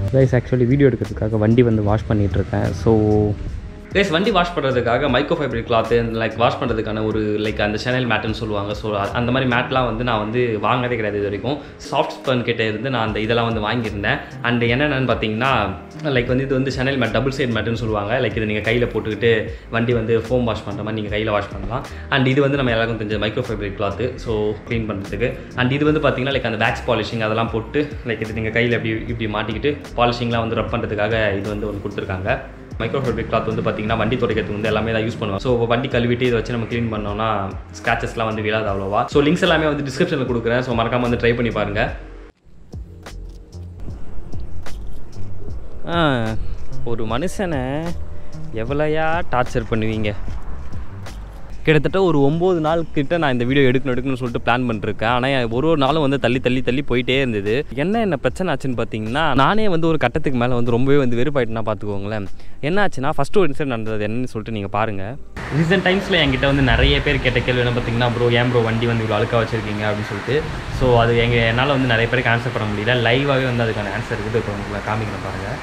Guys actually video எடுக்கிறதுக்காக வண்டி வந்து வாஷ் பண்ணிகிட்ருக்கேன் ஸோ கைஸ் வண்டி வாஷ் பண்ணுறதுக்காக micro fibre cloth like wash பண்ணுறதுக்கான ஒரு லைக் அந்த சேனல் மேட்டுன்னு சொல்லுவாங்க ஸோ அந்த மாதிரி மேட்லாம் வந்து நான் வந்து வாங்கினதே கிடையாது இது வரைக்கும் சாஃப்ட் ஸ்பன் கிட்ட இருந்து நான் அந்த இதெல்லாம் வந்து வாங்கியிருந்தேன் அண்ட் என்னென்னு பார்த்தீங்கன்னா லைக் வந்து இது வந்து சேனல் மேட் டபுள் சைட் மேட்டுன்னு சொல்லுவாங்க லைக் இது நீங்கள் கையில் போட்டுக்கிட்டு வண்டி வந்து ஃபோம் வாஷ் பண்ணுற மாதிரி நீங்கள் கையில் வாஷ் பண்ணலாம் அண்ட் இது வந்து நம்ம எல்லாருக்கும் தெரிஞ்ச micro fibre cloth so clean பண்ணுறதுக்கு அண்ட் இது வந்து பார்த்தீங்கன்னா லைக் அந்த வேக்ஸ் பாலிஷிங் அதெல்லாம் போட்டு லைக் இது நீங்கள் கையில் இப்படி இப்படி மாட்டிக்கிட்டு பாலிஷிங்லாம் வந்து ரப் பண்ணுறதுக்காக இது வந்து ஒன்று கொடுத்துருக்காங்க மைக்ரோ ஃபேப்ரிக் கிளாத் வந்து பார்த்தீங்கன்னா வண்டி துடைக்கிறதுக்கு வந்து எல்லாமே தான் யூஸ் பண்ணுவோம் ஸோ வண்டி கழுவிட்டு இதை வச்சு நம்ம க்ளீன் பண்ணோம்னா ஸ்க்ராச்சஸ்லாம் வந்து விழாது அவ்வளோவா ஸோ லிங்க்ஸ் எல்லாமே வந்து டிஸ்கிரிப்ஷனில் கொடுக்குறேன் ஸோ மறக்காம வந்து ட்ரை பண்ணி பாருங்க ஒரு மனுஷனை எவ்வளோயா டார்ச்சர் பண்ணுவீங்க கிட்டத்தட்ட ஒரு ஒம்பது நாள் கிட்ட நான் இந்த வீடியோ எடுக்கணும் எடுக்கணும்னு சொல்லிட்டு பிளான் பண்ணிருக்கேன் ஆனால் ஒரு ஒரு நாளும் வந்து தள்ளி தள்ளி தள்ளி போயிட்டே இருந்தது என்ன என்ன பிரச்சனை ஆச்சுன்னு பார்த்தீங்கன்னா நானே வந்து ஒரு கட்டத்துக்கு மேலே வந்து ரொம்பவே வந்து வெறுப்பாயிட்டுனா பார்த்துக்கோங்களேன் என்ன ஆச்சுன்னா ஃபஸ்ட்டு ஒரு இன்சிடென்ட் நடந்தது என்னன்னு சொல்லிட்டு நீங்கள் பாருங்கள் ரீசெண்ட் டைம்ஸில் என்கிட்ட வந்து நிறைய பேர் கேட்ட கேள்வி என்ன பார்த்தீங்கன்னா ப்ரோ ஏன் ப்ரோ வண்டி வந்து இவ்வளோ அழுக்கா வச்சிருக்கீங்க அப்படின்னு சொல்லிட்டு ஸோ அது எங்கள் என்னால் வந்து நிறைய பேருக்கு ஆன்சர் பண்ண முடியல லைவாகவே வந்து அதுக்கான ஆன்சர் இருக்குது இப்போ உங்களை காமிக்கிறேன் பாருங்கள்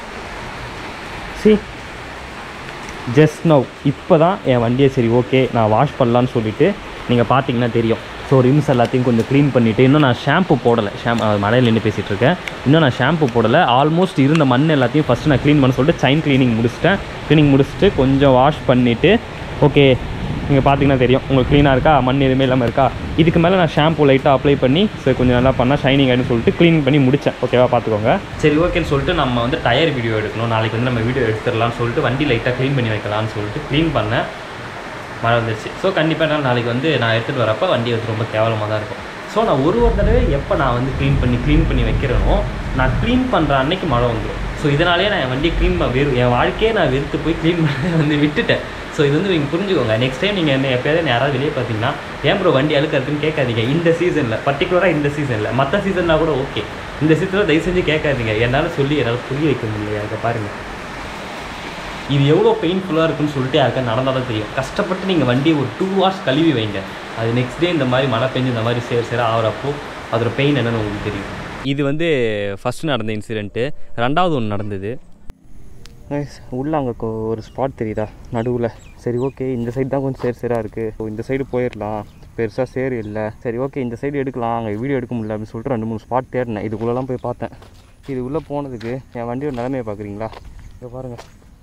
சி ஜஸ்ட் நவ் இப்போ தான் என் வண்டியை சரி ஓகே நான் வாஷ் பண்ணலான்னு சொல்லிட்டு நீங்கள் பார்த்தீங்கன்னா தெரியும் ஸோ ரிம்ஸ் எல்லாத்தையும் கொஞ்சம் க்ளீன் பண்ணிவிட்டு இன்னும் நான் ஷாம்பு போடலை ஷாம் மழையில் நின்று பேசிகிட்டு இருக்கேன் இன்னும் நான் ஷாம்பு போடலை ஆல்மோஸ்ட் இருந்த மண் எல்லாத்தையும் ஃபஸ்ட்டு நான் க்ளீன் பண்ண சொல்லிட்டு சைன் க்ளீனிங் முடிச்சிட்டேன் க்ளீனிங் முடிச்சுட்டு கொஞ்சம் வாஷ் பண்ணிவிட்டு ஓகே நீங்கள் பார்த்தீங்கன்னா தெரியும் உங்களுக்கு க்ளீனாக இருக்கா மண் எதுவுமே இல்லாமல் இருக்கா இதுக்கு மேலே நான் ஷாம்பு லைட்டாக அப்ளை பண்ணி சரி கொஞ்சம் நல்லா பண்ணால் ஷைனிங் ஆகிடுன்னு சொல்லிட்டு க்ளீன் பண்ணி முடித்தேன் ஓகேவா பார்த்துக்கோங்க சரி ஓகேன்னு சொல்லிட்டு நம்ம வந்து டயர் வீடியோ எடுக்கணும் நாளைக்கு வந்து நம்ம வீடியோ எடுத்துடலாம்னு சொல்லிட்டு வண்டி லைட்டாக க்ளீன் பண்ணி வைக்கலாம்னு சொல்லிட்டு க்ளீன் பண்ணேன் மழை வந்துருச்சு ஸோ கண்டிப்பாக என்னால் நாளைக்கு வந்து நான் எடுத்துகிட்டு வரப்போ வண்டி வந்து ரொம்ப கேவலமாக தான் இருக்கும் ஸோ நான் ஒரு ஒரு தடவை எப்போ நான் வந்து க்ளீன் பண்ணி க்ளீன் பண்ணி வைக்கிறேனோ நான் க்ளீன் பண்ணுற அன்னைக்கு மழை வந்துடும் ஸோ இதனாலேயே நான் என் வண்டியை க்ளீன் வெறு என் வாழ்க்கையே நான் வெறுத்து போய் க்ளீன் பண்ண வந்து விட்டுட்டேன் ஸோ இது வந்து நீங்கள் புரிஞ்சுக்கோங்க நெக்ஸ்ட் டைம் நீங்கள் என்ன எப்போயாவது என்ன யாராவது வெளியே பார்த்தீங்கன்னா ஏன் ப்ரோ வண்டி அழுக்க இருக்குன்னு கேட்காதீங்க இந்த சீசனில் பர்டிகுலராக இந்த சீசனில் மற்ற சீசன்னா கூட ஓகே இந்த சீசனில் தயவு செஞ்சு கேட்காதீங்க என்னால் சொல்லி என்னால் புரிய வைக்க முடியல அதை பாருங்கள் இது எவ்வளோ பெயின்ஃபுல்லாக இருக்குன்னு சொல்லிட்டு யாருக்கா நடந்தால் தான் தெரியும் கஷ்டப்பட்டு நீங்கள் வண்டியை ஒரு டூ ஹவர்ஸ் கழுவி வைங்க அது நெக்ஸ்ட் டே இந்த மாதிரி மழை பெஞ்சு இந்த மாதிரி சேர் சேர ஆகிறப்போ அதோட பெயின் என்னன்னு உங்களுக்கு தெரியும் இது வந்து ஃபஸ்ட்டு நடந்த இன்சிடெண்ட்டு ரெண்டாவது ஒன்று நடந்தது உள்ளே அங்கே ஒரு ஸ்பாட் தெரியுதா நடுவில் சரி ஓகே இந்த சைடு தான் கொஞ்சம் சேர் சேராக இருக்குது ஸோ இந்த சைடு போயிடலாம் பெருசாக சேர் இல்லை சரி ஓகே இந்த சைடு எடுக்கலாம் அங்கே வீடியோ எடுக்க முடியல அப்படின்னு சொல்லிட்டு ரெண்டு மூணு ஸ்பாட் தேடினேன் இதுக்குள்ளெல்லாம் போய் பார்த்தேன் இது உள்ளே போனதுக்கு என் வண்டியோட நிலைமையை பார்க்குறீங்களா இங்கே பாருங்கள்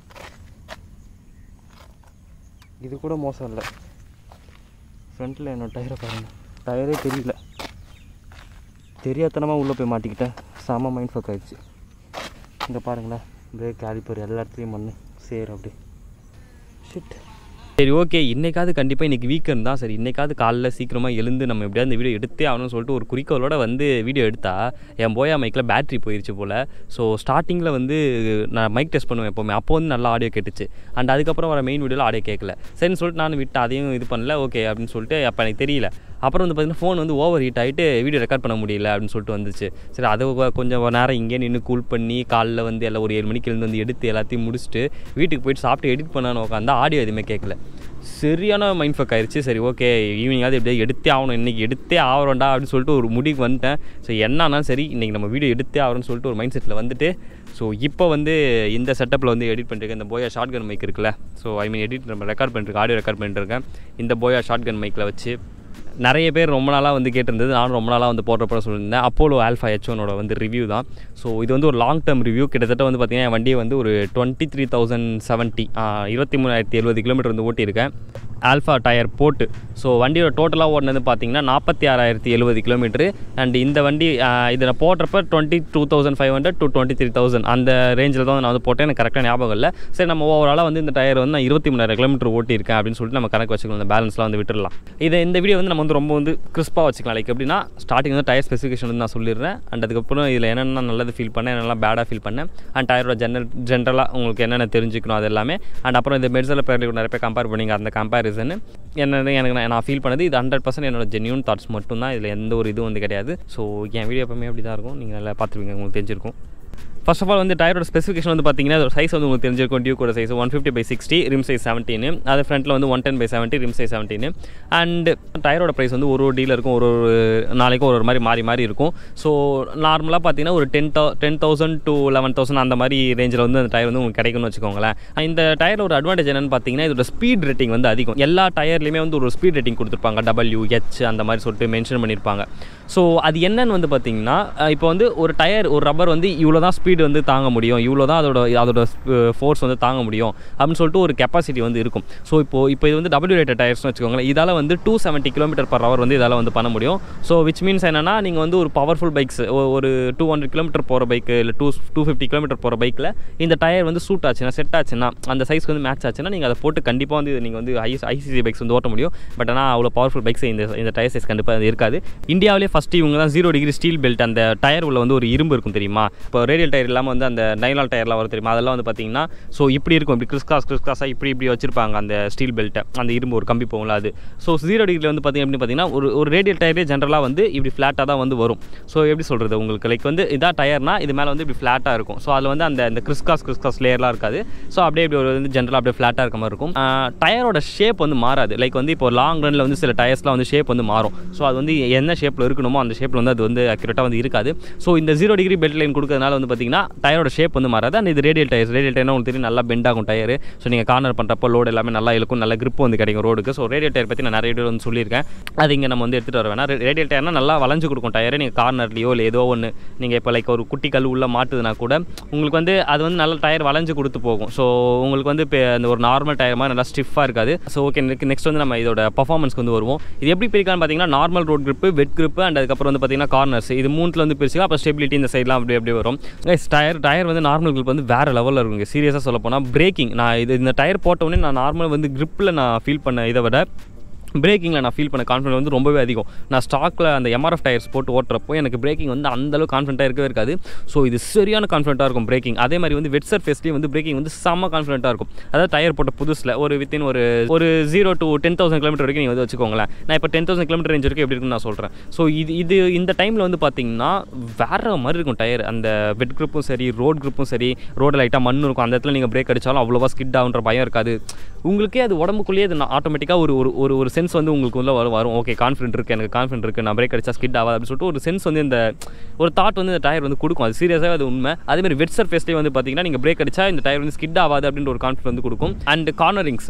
இது கூட மோசம் இல்லை ஃப்ரண்ட்டில் என்னோட டயரை பாருங்கள் டயரே தெரியல தெரியாதனமாக உள்ளே போய் மாட்டிக்கிட்டேன் செம மைண்ட் ஃபக் ஆயிடுச்சு இங்கே பாருங்களேன் பிரேக் கேலிப்பர் எல்லா இடத்துலையும் மண் சேர் அப்படி ஷிட் சரி ஓகே இன்னைக்காவது கண்டிப்பாக இன்றைக்கி வீக்கெண்ட் தான் சரி இன்னைக்காவது காலைல சீக்கிரமாக எழுந்து நம்ம எப்படியாவது இந்த வீடியோ எடுத்தே ஆகணும்னு சொல்லிட்டு ஒரு குறிக்கோளோட வந்து வீடியோ எடுத்தா என் போயா மைக்கில் பேட்டரி போயிடுச்சு போல் ஸோ ஸ்டார்டிங்கில் வந்து நான் மைக் டெஸ்ட் பண்ணுவேன் எப்போவுமே அப்போ வந்து நல்லா ஆடியோ கேட்டுச்சு அண்ட் அதுக்கப்புறம் வர மெயின் வீடியோவில் ஆடியோ கேட்கல சரின்னு சொல்லிட்டு நான் விட்டு அதையும் இது பண்ணல ஓகே அப்படின்னு சொல்லிட்டு அப்போ எனக்கு தெரியல அப்புறம் வந்து பார்த்தீங்கன்னா ஃபோன் வந்து ஓவர் ஹீட் ஆகிட்டு வீடியோ ரெக்கார்ட் பண்ண முடியல அப்படின்னு சொல்லிட்டு வந்துச்சு சரி அதை கொ- கொஞ்சம் நேரம் இங்கே நின்று கூல் பண்ணி காலைல வந்து எல்லாம் ஒரு ஏழு மணிக்கு எழுந்து வந்து எடுத்து எல்லாத்தையும் முடிச்சுட்டு வீட்டுக்கு போயிட்டு சாப்பிட்டு எடிட் பண்ணான்னு உட்காந்து ஆடியோ எதுவுமே கேட்கல சரியான மைண்ட் ஃபக் ஆயிடுச்சு சரி ஓகே ஈவினிங்காவது எப்படியாவது எடுத்தே ஆகணும் இன்றைக்கி எடுத்தே ஆகிறோம்டா அப்படின்னு சொல்லிட்டு ஒரு முடிவுக்கு வந்துட்டேன் ஸோ என்னன்னாலும் சரி இன்றைக்கி நம்ம வீடியோ எடுத்தே ஆகிறோம்னு சொல்லிட்டு ஒரு மைண்ட் செட்டில் வந்துட்டு ஸோ இப்போ வந்து இந்த செட்டப்பில் வந்து எடிட் பண்ணிருக்கேன் இந்த போயா ஷார்ட் கன் மைக் இருக்குல்ல ஸோ ஐ மீன் எடிட் நம்ம ரெக்கார்ட் பண்ணிருக்கேன் ஆடியோ ரெக்கார்ட் பண்ணிருக்கேன் இந்த போயா ஷார்ட் கன் மைக்கில் வச்சு நிறைய பேர் ரொம்ப நாளாக வந்து கேட்டிருந்தது நானும் ரொம்ப நாளாக வந்து போடுறப்ப சொல்லியிருந்தேன் அப்போலோ ஆல்ஃபா ஹெச் ஒனோட வந்து ரிவ்யூ தான் ஸோ இது வந்து ஒரு லாங் டேர்ம் ரிவ்யூ கிட்டத்தட்ட வந்து பார்த்தீங்கன்னா என் வண்டியை வந்து ஒரு டுவெண்ட்டி த்ரீ தௌசண்ட் செவன்ட்டி இருபத்தி மூணாயிரத்தி எழுபது கிலோமீட்டர் வந்து ஓட்டியிருக்கேன் ஆல்ஃபா டயர் போட்டு ஸோ வண்டியோட டோட்டலாக ஓடினது பார்த்தீங்கன்னா நாற்பத்தி ஆறாயிரத்தி எழுபது கிலோமீட்டரு அண்ட் இந்த வண்டி இதை நான் போடுறப்ப twenty two thousand five hundred to twenty three thousand அந்த ரேஞ்சில் தான் நான் வந்து போட்டேன் எனக்கு கரெக்டாக ஞாபகம் இல்லை சரி நம்ம ஓவராலாக வந்து இந்த டயர் வந்து நான் இருபத்தி மூணாயிரம் கிலோமீட்டர் ஓட்டியிருக்கேன் அப்படின்னு சொல்லிட்டு நம்ம கணக்கு வச்சுக்கலாம் இந்த பேலன்ஸ்லாம் வந்து விட்டுடலாம் இதை இந்த வீடியோ வந்து நம்ம வந்து ரொம்ப வந்து கிறிஸ்பாக வச்சுக்கலாம் லைக் எப்படின்னா ஸ்டார்டிங் வந்து டயர் ஸ்பெசிஃபிகேஷன் வந்து நான் சொல்லிடுறேன் அண்ட் அதுக்கப்புறம் இதில் என்னென்ன நல்லது ஃபீல் பண்ணேன் என்னெல்லாம் பேடாக ஃபீல் பண்ணேன் அண்ட் டயரோட ஜெனரல் ஜென்ரலாக உங்களுக்கு என்னென்ன தெரிஞ்சுக்கணும் அது எல்லாமே அண்ட் அப்புறம் இந்த மெர்சலில் பேர் நிறைய பேர் கம்பேர் பண்ணிங்க அந்த கம்பேரிசன் என்னது எனக்கு நான் நான் ஃபீல் பண்ணது இது ஹண்ட்ரட் பர்சன்ட் என்னோட ஜென்யூன் தாட்ஸ் மட்டும் தான் இதில் எந்த ஒரு இதுவும் வந்து கிடையாது ஸோ என் வீடியோ எப்பவுமே அப்படி தான் இருக்கும் நீங்கள் நல்லா பார்த்துருவீங்க உங்களுக்கு தெரிஞ்சிருக்கும் ஃபர்ஸ்ட் ஆஃப் ஆல் வந்து டயரோட ஸ்பெசிஃபிகேஷன் வந்து பார்த்தீங்கன்னா அதோட சைஸ் வந்து உங்களுக்கு தெரிஞ்சிருக்கும் டியூக்கோட size one fifty by sixty rim size seventeen அது ஃப்ரண்ட்டில் வந்து one ten by seventy rim size seventeen and டயரோட ப்ரைஸ் வந்து ஒரு ஒரு டீலருக்கும் ஒரு ஒரு நாளைக்கும் ஒரு ஒரு மாதிரி மாறி மாறி இருக்கும் ஸோ நார்மலாக பார்த்தீங்கன்னா ஒரு ten thou ten thousand to eleven thousand அந்த மாதிரி ரேஞ்சில் வந்து அந்த டயர் வந்து உங்களுக்கு கிடைக்கும்னு வச்சுக்கோங்களேன் இந்த டயர் ஒரு அட்வான்டேஜ் என்னன்னு பார்த்தீங்கன்னா இதோட ஸ்பீட் ரேட்டிங் வந்து அதிகம் எல்லா டயர்லையுமே வந்து ஒரு ஸ்பீட் ரேட்டிங் கொடுத்துருப்பாங்க டபிள்யூ ஹெச் அந்த மாதிரி சொல்லிட்டு மென்ஷன் பண்ணியிருப்பாங்க ஸோ அது என்னன்னு வந்து பார்த்தீங்கன்னா அஹ் இப்போ வந்து ஒரு டயர் ஒரு ரப்பர் வந்து இவ்வளோ தான் ஸ்பீடு வந்து தாங்க முடியும் இவ்வளோ தான் அதோட அதோட ஃபோர்ஸ் வந்து தாங்க முடியும் அப்படின்னு சொல்லிட்டு ஒரு கெப்பாசிட்டி வந்து இருக்கும் ஸோ இப்போ இப்போ இது வந்து டபிள்யூ ரேட்டட் டயர்ஸ்னு வச்சுக்கோங்களேன் இதால் வந்து two seventy kilometre per hour வந்து இதால் வந்து பண்ண முடியும் ஸோ விச் மீன்ஸ் என்னன்னா நீங்கள் வந்து ஒரு பவர்ஃபுல் பைக்ஸ் ஒரு டூ ஹண்ட்ரட் கிலோமீட்டர் போகிற பைக்கு இல்லை டூ டூ ஃபிஃப்டி கிலோமீட்டர் போகிற பைக்கில் இந்த டயர் வந்து சூட் ஆச்சுன்னா செட் ஆச்சுன்னா அந்த சைஸ்க்கு வந்து மேட்ச் ஆச்சுன்னா நீங்கள் அதை போட்டு கண்டிப்பாக வந்து நீங்கள் வந்து ஐ ஐசிசி பைக்ஸ் வந்து ஓட்ட முடியும் பட் ஆனால் அவ்வளோ பவர்ஃபுல் பைக்ஸ் இந்த இந்த டயர் சைஸ் கண்டிப்பாக இருக்காது இந்தியாவிலே ஃபஸ்ட்டு இவங்க தான் ஜீரோ டிகிரி ஸ்டீல் பெல்ட் அந்த டயர் உள்ள வந்து ஒரு இரும்பு இருக்கும் தெரியுமா இப்போ ரேடியல் டயர் இல்லாமல் வந்து அந்த நைலால் டயர்லாம் வரும் தெரியுமா அதெல்லாம் வந்து பார்த்தீங்கன்னா ஸோ இப்படி இருக்கும் இப்படி கிறிஸ்காஸ் கிறிஸ்காஸாக இப்படி இப்படி வச்சிருப்பாங்க அந்த ஸ்டீல் பெல்ட்டை அந்த இரும்பு ஒரு கம்பி போகல அது ஸோ ஜீரோ டிகிரியில் வந்து பார்த்தீங்க அப்படின்னு பார்த்தீங்கன்னா ஒரு ஒரு ரேடியல் டயரே ஜென்ரலாக வந்து இப்படி ஃப்ளாட்டாக தான் வந்து வரும் ஸோ எப்படி சொல்கிறது உங்களுக்கு லைக் வந்து இதான் டயர்னா இது மேலே வந்து இப்படி ஃப்ளாட்டாக இருக்கும் ஸோ அதில் வந்து அந்த அந்த கிறிஸ்காஸ் கிறிஸ்காஸ் லேயர்லாம் இருக்காது ஸோ அப்படியே இப்படி ஒரு வந்து ஜென்ரலாக அப்படியே ஃப்ளாட்டாக இருக்க மாதிரி இருக்கும் டயரோட ஷேப் வந்து மாறாது லைக் வந்து இப்போ லாங் ரனில் வந்து சில டயர்ஸ்லாம் வந்து ஷேப் வந்து மாறும் ஸோ அது வந்து என்ன ஷேப்பில் இருக்கணுமோ அந்த ஷேப்பில் வந்து அது வந்து அக்யூரேட்டாக வந்து இருக்காது ஸோ இந்த ஜீரோ டிகிரி பெல்ட் லைன் கொடுக்கறதுனால வந்து பார்த்தீங்கன்னா டயரோட ஷேப் வந்து மாறாது அண்ட் இது ரேடியல் டயர்ஸ் ரேடியல் டயர்னா உங்களுக்கு தெரியும் நல்லா பெண்ட் ஆகும் டயர் ஸோ நீங்கள் கார்னர் பண்ணுறப்போ லோடு எல்லாமே நல்லா இழுக்கும் நல்ல grip வந்து கிடைக்கும் ரோடுக்கு ஸோ ரேடியல் டயர் பற்றி நான் நிறைய வீடியோ வந்து சொல்லியிருக்கேன் அது இங்கே நம்ம வந்து எடுத்துகிட்டு வர வேணாம் ரேடியல் டயர்னா நல்லா வளைஞ்சு கொடுக்கும் டயரை நீங்கள் கார்னர்லையோ இல்லை ஏதோ ஒன்று நீங்கள் இப்போ லைக் ஒரு குட்டி கல் உள்ளே மாட்டுதுன்னா கூட உங்களுக்கு வந்து அது வந்து நல்ல டயர் வளைஞ்சு கொடுத்து போகும் ஸோ உங்களுக்கு வந்து இப்போ அந்த ஒரு நார்மல் டயர் மாதிரி நல்லா ஸ்டிஃபாக இருக்காது ஸோ ஓகே நெக்ஸ்ட் வந்து நம்ம இதோட பர்ஃபார்மன்ஸ்க்கு வந்து வருவோம் இது எப்படி பிரிக்கலாம்னு பார்த்தீங்கன்னா normal road grip wet grip and அதுக்கப்புறம் வந்து பார்த்தீங்கன்னா கார்னர்ஸ் இது மூணுல வந்து பிரிச்சுக்கலாம் அப்போ ஸ்டெபிலிட்டி இந்த சைட்லாம் அப்படி அப்படியே வரும் டயர் டயர் வந்து நார்மல் grip வந்து வேறு லெவலில் இருக்குங்க சீரியஸாக சொல்ல போனால் பிரேக்கிங் நான் இது இந்த டயர் போட்ட உடனே நான் நார்மல் வந்து gripல நான் ஃபீல் பண்ண இதை விட பிரேக்கிங்கில் நான் ஃபீல் பண்ண கான்ஃபிடன்ஸ் வந்து ரொம்பவே அதிகம் நான் ஸ்டாக்கில் அந்த எம்ஆர்எஃப் டயர்ஸ் போட்டு ஓட்டுறப்போ எனக்கு பிரேக்கிங் வந்து அந்தளவு கான்ஃபிடண்ட்டாக இருக்கவே இருக்காது ஸோ இது சரியான கான்ஃபிடண்ட்டாக இருக்கும் பிரேக்கிங் அதே மாதிரி வந்து வெட் சர்ஃபேஸ்லேயும் வந்து பிரேக்கிங் வந்து செம்ம கான்ஃபிடண்ட்டாக இருக்கும் அதாவது டயர் போட்ட புதுசில் ஒரு வித்தின் ஒரு ஒரு zero to ten thousand kilometre வரைக்கும் நீங்கள் வந்து வச்சுக்கோங்களேன் நான் இப்போ டென் தௌசண்ட் கிலோமீட்டர் ரேஞ்ச் வரைக்கும் எப்படி இருக்குன்னு நான் சொல்கிறேன் ஸோ இது இது இந்த டைமில் வந்து பார்த்தீங்கன்னா வேறு மாதிரி இருக்கும் டயர் அந்த வெட் gripம் சரி ரோட் gripம் சரி ரோடு லைட்டாக மண் இருக்கும் அந்த இடத்துல நீங்கள் பிரேக் அடித்தாலும் அவ்வளோவா ஸ்கிட் ஆகுன்ற பயம் இருக்காது உங்களுக்கே அது உடம்புக்குள்ளேயே அது ஆட்டோமேட்டிக்காக ஒரு ஒரு ஒரு ஒரு சென்ஸ் வந்து உங்களுக்கு உள்ள வரும் வரும் ஓகே கான்ஃபிடென்ட் இருக்குது எனக்கு கான்ஃபிடென்ட் இருக்குது நான் பிரேக் அடிச்சா ஸ்கிட் ஆகாது அப்படின்னு சொல்லிட்டு ஒரு சென்ஸ் வந்து இந்த ஒரு தாட் வந்து இந்த டயர் வந்து கொடுக்கும் அது சீரியஸாக அது உண்மை அதேமாதிரி வெட் சர்ஃபேஸ்லேயே வந்து பார்த்தீங்கன்னா நீங்கள் பிரேக் அடிச்சா இந்த டயர் வந்து ஸ்கிட் ஆகாது அப்படின்ற ஒரு கான்ஃபிடன்ட் வந்து கொடுக்கும் அண்ட் கார்னரிங்ஸ்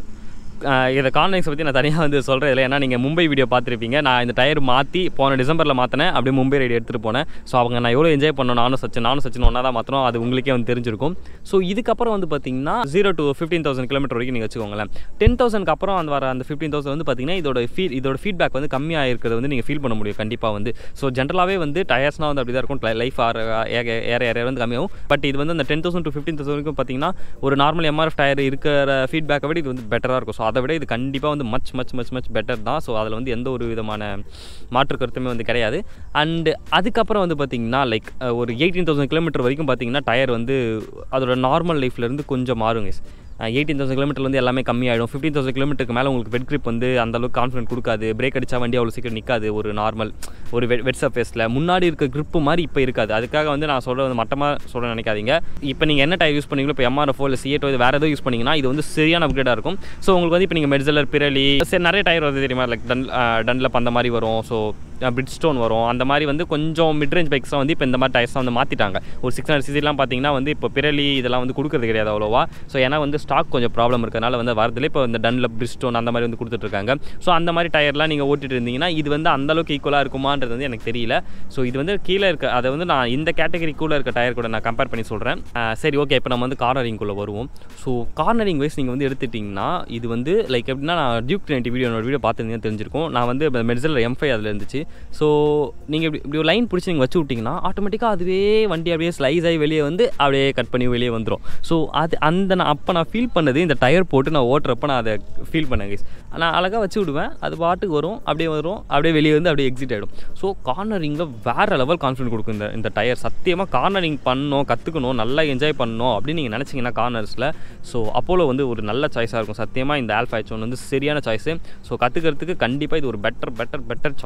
இதை கார்னரிங்ஸ் பற்றி நான் தனியாக வந்து சொல்கிறேன் இல்லை ஏன்னா நீங்கள் மும்பை வீடியோ பார்த்துருப்பீங்க நான் இந்த டயர் மாற்றி போன டிசம்பரில் மாற்றினேன் அப்படியே மும்பை ரைடு எடுத்துகிட்டு போனேன் ஸோ அவங்க நான் எவ்வளோ என்ஜாய் பண்ணோம் நானும் சச்சின் நானும் சச்சின் ஒன்றா தான் மாற்றணும் அது உங்களுக்கே வந்து தெரிஞ்சிருக்கும் ஸோ இதுக்கப்புறம் வந்து பார்த்தீங்கன்னா zero to fifteen thousand kilometre வரைக்கும் நீங்கள் வச்சுக்கோங்களேன் டென் தௌசண்ட்க்கு அப்புறம் அந்த வர அந்த ஃபிஃப்டீன் தௌசண்ட் வந்து பார்த்தீங்கன்னா இதோட ஃபீல் இதோட ஃபீட்பேக் வந்து கம்மியாக இருக்கிறத வந்து நீங்கள் ஃபீல் பண்ண முடியும் கண்டிப்பாக வந்து ஸோ ஜென்ரலாகவே வந்து டயர்ஸ்னால் வந்து அப்படி தான் இருக்கும் லைஃப் ஆற ஏற ஏற ஏற வந்து கம்மியாகும் பட் இது வந்து அந்த ten thousand to fifteen thousand வரைக்கும் பார்த்தீங்கன்னா ஒரு நார்மல் எம்ஆர்எஃப் டயர் இருக்கிற ஃபீட்பேக்கை விட இது வந்து பெட்டராக இருக்கும் ஸோ அதை விட இது கண்டிப்பாக வந்து much much much much better தான் ஸோ அதில் வந்து எந்த ஒரு விதமான மாற்று கருத்துமே வந்து கிடையாது அண்டு அதுக்கப்புறம் வந்து பார்த்தீங்கன்னா லைக் ஒரு எயிட்டீன் தௌசண்ட் கிலோமீட்டர் வரைக்கும் பார்த்தீங்கன்னா டயர் வந்து அதோட நார்மல் லைஃப்லேருந்து கொஞ்சம் மாறுங்க எயிட்டீன் தௌசண்ட் கிலோமீட்டர் வந்து எல்லாமே கம்மியாயிடும் ஃபிஃப்டீன் தௌசண்ட் கிலோமீட்டருக்கு மேலே உங்களுக்கு வெட் grip வந்து அந்த அளவுக்கு கான்ஃபிடன்ட் கொடுக்காது பிரேக் அடிச்சா வண்டி அவ்வளோ சீக்கிரம் நிற்காது ஒரு நார்மல் ஒரு வெட் வெட் சர்ஃபேஸில் முன்னாடி இருக்க grip மாதிரி இப்போ இருக்காது அதுக்காக வந்து நான் சொல்கிறது வந்து மட்டமாக சொல்ல நினைக்காதீங்க இப்போ நீங்கள் என்ன டயர் யூஸ் பண்ணீங்களோ இப்போ எம்ஆர்எஃபோ இல்லை சிஏட்டோ இது வேறு ஏதோ யூஸ் பண்ணீங்கன்னா இது வந்து சரியான அப்கிரேடாக இருக்கும் ஸோ உங்களுக்கு வந்து இப்போ நீங்கள் மெட்ஸலர் பிரலி சரி நிறைய டயர் வருது தெரியுமா லைக் டன் டன்லப் அந்த மாதிரி வரும் ஸோ பிரிட் ஸ்டோன் வரும் அந்த மாதிரி வந்து கொஞ்சம் மிட் ரேஞ்ச் பைக்ஸ்லாம் வந்து இப்போ இந்த மாதிரி டயர்ஸ்லாம் வந்து மாற்றிட்டாங்க ஒரு சிக்ஸ் ஹண்ட்ரட் சிசிலாம் பார்த்தீங்கன்னா வந்து இப்போ பிரலி இதெல்லாம் வந்து கொடுக்குறது கிடையாது அவ்வளோவா ஸோ ஏன்னா வந்து ஸ்டாக் கொஞ்சம் ப்ராப்ளம் இருக்கிறனால வந்து வரதுல இப்போ இந்த டன்ல பிரிஸ்டோன் அந்த மாதிரி வந்து கொடுத்துட்ருக்காங்க ஸோ அந்த மாதிரி டயர்லாம் நீங்கள் ஓட்டிட்டு இருந்தீங்கன்னா இது வந்து அந்த அளவுக்கு ஈக்குவலாக இருக்குமான்றது வந்து எனக்கு தெரியல ஸோ இது வந்து கீழே இருக்க அதை வந்து நான் இந்த கேட்டகரிக்குள்ளே இருக்க டயர் கூட நான் கம்பேர் பண்ணி சொல்கிறேன் சரி ஓகே இப்போ நம்ம வந்து கார்னரிங்குள்ளே வருவோம் ஸோ கார்னரிங் வைஸ் நீங்கள் வந்து எடுத்துட்டிங்கன்னா இது வந்து லைக் எப்படின்னா நான் டியூக் டுவெண்ட்டி வீடியோ வீடியோ பார்த்துருந்தீங்கன்னா தெரிஞ்சிருக்கும் நான் வந்து மெட்ஸில் எம்ஃபை அதில் இருந்துச்சு ஸோ நீங்கள் இப்படி இப்படி ஒரு லைன் பிடிச்சி நீங்கள் வச்சு விட்டிங்கன்னா ஆட்டோமேட்டிக்காக அதுவே வண்டி அப்படியே ஸ்லைஸ் ஆகி வெளியே வந்து அப்படியே கட் பண்ணி வெளியே வந்துடும் ஸோ அது அந்த நான் அப்போ நான் ஃபீல் பண்ணது இந்த டயர் போட்டு நான் ஓட்டுறப்ப நான் அதை ஃபீல் பண்ணேன் guys. நான் அழகாக வச்சு விடுவேன் அது பாட்டுக்கு வரும் அப்படியே வரும் அப்படியே வெளியே வந்து அப்படியே எக்ஸிட் ஆகிடும் ஸோ கார்னரிங்கில் வேறு லெவல் கான்ஃபிடன்ட் கொடுக்கும் இந்த இந்த டயர் சத்தியமாக கார்னரிங் பண்ணணும் கற்றுக்கணும் நல்லா என்ஜாய் பண்ணணும் அப்படின்னு நீங்கள் நினச்சிங்கன்னா கார்னர்ஸில் ஸோ அப்போலோ வந்து ஒரு நல்ல சாய்ஸாக இருக்கும் சத்தியமாக இந்த ஆல்ஃபா ஹெச் ஒன் வந்து சரியான சாய்ஸு ஸோ கற்றுக்கிறதுக்கு கண்டிப்பாக இது ஒரு better better better choice